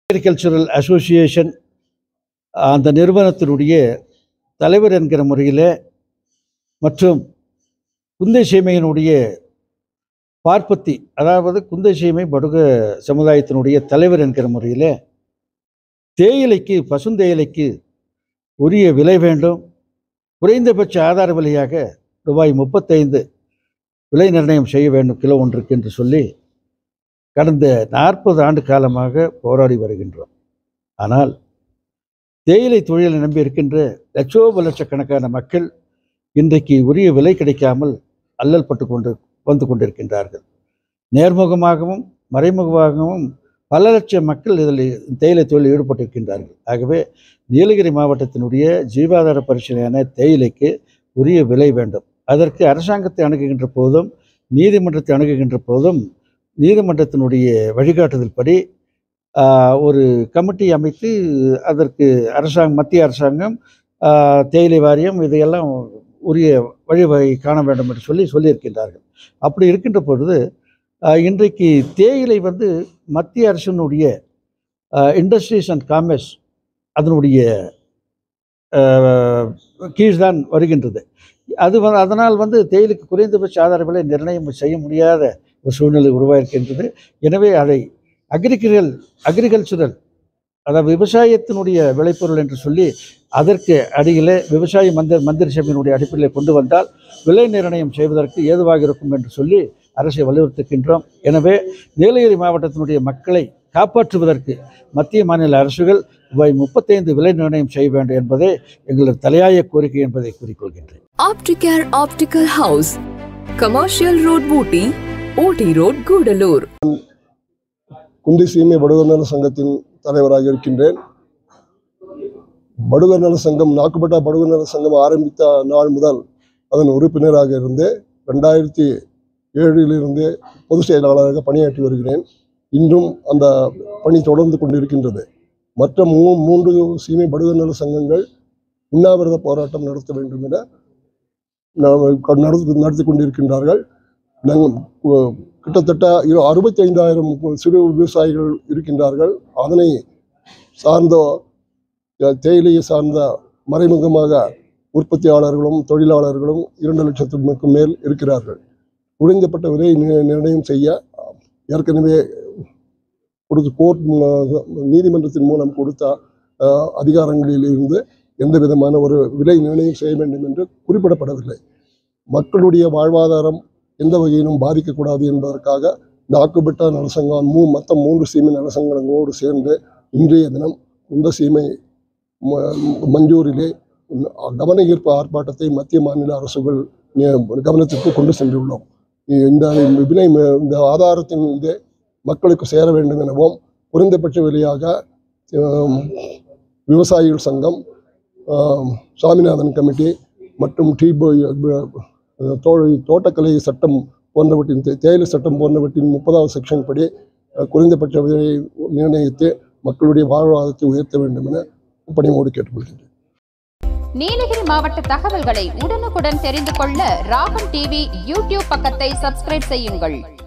Agricultural association அந்த நிறுவனத்தினுடைய தலைவர் என்கிற முறையில் மற்றும் குந்தை சீமையினுடைய பார்ப்பத்தி அதாவது குந்தை சீமை படுக சமுதாயத்தினுடைய தலைவர் என்கிற முறையில் தேயிலைக்கு பசுந்தேயிலைக்கு உரிய விலை வேண்டும் குறைந்தபட்ச ஆதார விலையாக ரூபாய் முப்பத்தைந்து விலை நிர்ணயம் செய்ய வேண்டும் கிலோ ஒன்றுக்கு என்று சொல்லி கடந்த நாற்பது ஆண்டு காலமாக போராடி வருகின்றோம் ஆனால் தேயிலை தொழிலை நம்பி இருக்கின்ற லட்சோப லட்சக்கணக்கான மக்கள் இன்றைக்கு உரிய விலை கிடைக்காமல் அல்லல் பட்டு கொண்டு வந்து கொண்டிருக்கின்றார்கள் நேர்முகமாகவும் மறைமுகமாகவும் பல லட்சம் மக்கள் இதில் தேயிலை தொழிலில் ஈடுபட்டிருக்கின்றார்கள் ஆகவே நீலகிரி மாவட்டத்தினுடைய ஜீவாதார பரிசீலனையான தேயிலைக்கு உரிய விலை வேண்டும் அதற்கு அரசாங்கத்தை அணுகுகின்ற போதும் நீதிமன்றத்தை அணுகுகின்ற போதும் நீதிமன்றத்தினுடைய வழிகாட்டுதல் படி ஆஹ், ஒரு கமிட்டி அமைத்து அதற்கு அரசாங்கம் மத்திய அரசாங்கம் ஆஹ், தேயிலை வாரியம் இதையெல்லாம் உரிய வழிவகை காண வேண்டும் என்று சொல்லி சொல்லியிருக்கின்றார்கள் அப்படி இருக்கின்ற பொழுது ஆஹ், இன்றைக்கு தேயிலை வந்து மத்திய அரசினுடைய இண்டஸ்ட்ரீஸ் அண்ட் காமர்ஸ் அதனுடைய ஆஹ், கீழ்தான் வருகின்றது அது வந்து அதனால் வந்து தேயிலைக்கு குறைந்தபட்ச ஆதார விலை நிர்ணயம் செய்ய முடியாத ஒரு சூழ்நிலை உருவாயிருக்கின்றது எனவே அதை அக்ரிகல் அக்ரிகல்ச்சுரல் அதாவது விவசாயத்தினுடைய விளைபொருள் என்று சொல்லி அதற்கு அடியில் விவசாய மந்திர மந்திரி சபையினுடைய அடிப்படையில் கொண்டு வந்தால் விலை நிர்ணயம் செய்வதற்கு ஏதுவாக இருக்கும் என்று சொல்லி அரசை வலியுறுத்துகின்றோம் எனவே நீலகிரி மாவட்டத்தினுடைய மக்களை காப்பாற்றுவதற்கு மத்திய மாநில அரசுகள் ரூபாய் முப்பத்தைந்து விலை நிர்ணயம் செய்ய வேண்டும் என்பதே எங்களது தலையாய கோரிக்கை என்பதை கூறிக்கொள்கின்றேன் Opticare Optical House, Commercial Road Booty, OT Road Gudalur. குந்தி சீமை படுகர் நல சங்கத்தின் தலைவராக இருக்கின்றேன் படுகர் நல சங்கம் நாக்குப்பட்டா படுகர் நல சங்கம் ஆரம்பித்த நாள் முதல் அதன் உறுப்பினராக இருந்து ரெண்டாயிரத்தி ஏழிலிருந்து பொதுச் செயலாளராக பணியாற்றி வருகிறேன் இன்றும் அந்த பணி தொடர்ந்து கொண்டிருக்கின்றது மற்ற மூ மூன்று சீமை படுகர் நல சங்கங்கள் உண்ணாவிரத போராட்டம் நடத்த வேண்டும் என நா- நடத்தி நடத்தி கொண்டிருக்கின்றார்கள் நாங்கள் உ- கிட்டத்தட்ட இரு- அறுபத்தி ஐந்தாயிரம் சிறு விவசாயிகள் இருக்கின்றார்கள் அதனை சார்ந்த அஹ், தேயிலையை சார்ந்த மறைமுகமாக உற்பத்தியாளர்களும் தொழிலாளர்களும் இரண்டு லட்சத்துக்கு மேல் இருக்கிறார்கள் குறைந்தப்பட்ட விலை நி- நிர்ணயம் செய்ய அஹ், ஏற்கனவே கொடுத்து கோர்ட் ம- நீதிமன்றத்தின் மூலம் கொடுத்த அஹ், அதிகாரங்களில் இருந்து எந்த விதமான ஒரு விலை நிர்ணயம் செய்ய வேண்டும் என்று குறிப்பிடப்படவில்லை மக்களுடைய வாழ்வாதாரம் எந்த வகையிலும் பாதிக்கக்கூடாது என்பதற்காக நாக்குப்பட்ட நலசங்கம் மூ மற்ற மூன்று சீமை நலசங்கங்களோடு சேர்ந்து இன்றைய தினம் இந்த சீமை ம- மஞ்சூரிலே கவன ஈர்ப்பு ஆர்ப்பாட்டத்தை மத்திய மாநில அரசுகள் நி- கவனத்திற்கு கொண்டு சென்றுள்ளோம் இ- இந்த விலை ம- இந்த ஆதாரத்தின் இது மக்களுக்கு சேர வேண்டும் எனவும் குறைந்தபட்ச விலையாக ஆம், விவசாயிகள் சங்கம் ஆம், சுவாமிநாதன் கமிட்டி மற்றும் டீ தோ தோட்டக்கலை சட்டம் போன்றவற்றின் தே- தேயிலை சட்டம் போன்றவற்றின் முப்பதாவது செக்ஷன் படி அஹ், குறைந்தபட்ச விலையை நிர்ணயித்து மக்களுடைய வாழ்வாதாரத்தை உயர்த்த வேண்டும் என பணியோடு கேட்டுக்கொள்கின்றேன் நீலகிரி மாவட்ட தகவல்களை உடனுக்குடன் தெரிந்து கொள்ள ராகம் டிவி யூடியூப் பக்கத்தை சப்ஸ்கிரைப் செய்யுங்கள்